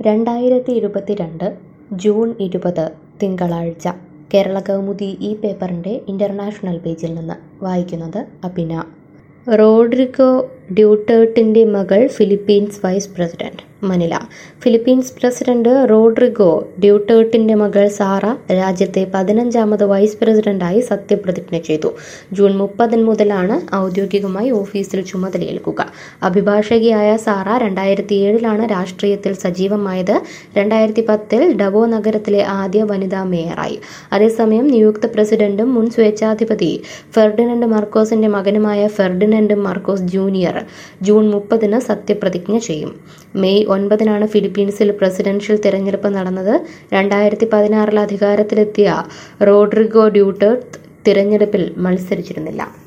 രണ്ടായിരത്തി ഇരുപത്തിരണ്ട് ജൂൺ ഇരുപത് തിങ്കളാഴ്ച കേരള കൗമുദി ഈ പേപ്പറിൻ്റെ ഇൻ്റർനാഷണൽ പേജിൽ നിന്ന് വായിക്കുന്നത് അഭിന റോഡ്രിഗോ ഡ്യൂട്ടേർട്ടിൻ്റെ മകൾ Philippines vice president Manila Philippines president Rodrigo ഡ്യൂട്ടേർട്ടിൻ്റെ മകൾ സാറ രാജ്യത്തെ പതിനഞ്ചാമത് വൈസ് പ്രസിഡന്റായി സത്യപ്രതിജ്ഞ ചെയ്തു ജൂൺ മുപ്പതിന് മുതലാണ് ഔദ്യോഗികമായി ഓഫീസിൽ ചുമതലയേൽക്കുക അഭിഭാഷകയായ സാറ രണ്ടായിരത്തി ഏഴിലാണ് രാഷ്ട്രീയത്തിൽ സജീവമായത് രണ്ടായിരത്തി പത്തിൽ ഡവോ നഗരത്തിലെ ആദ്യ വനിതാ മേയറായി അതേസമയം നിയുക്ത പ്രസിഡന്റും മുൻ സ്വേച്ഛാധിപതി ഫെർഡിനൻഡ് മാർക്കോസിന്റെ മകനുമായ ഫെർഡിനൻഡ് മാർക്കോസ് ജൂനിയർ ജൂൺ മുപ്പതിന് സത്യപ്രതിജ്ഞ ചെയ്യും മെയ് ഒൻപതിനാണ് ഫിലിപ്പീൻസിൽ പ്രസിഡൻഷ്യൽ തിരഞ്ഞെടുപ്പ് നടന്നത് രണ്ടായിരത്തി പതിനാറിൽ അധികാരത്തിലെത്തിയ റോഡ്രിഗോ ഡ്യൂട്ടേർട്ട് തിരഞ്ഞെടുപ്പിൽ മത്സരിച്ചിരുന്നില്ല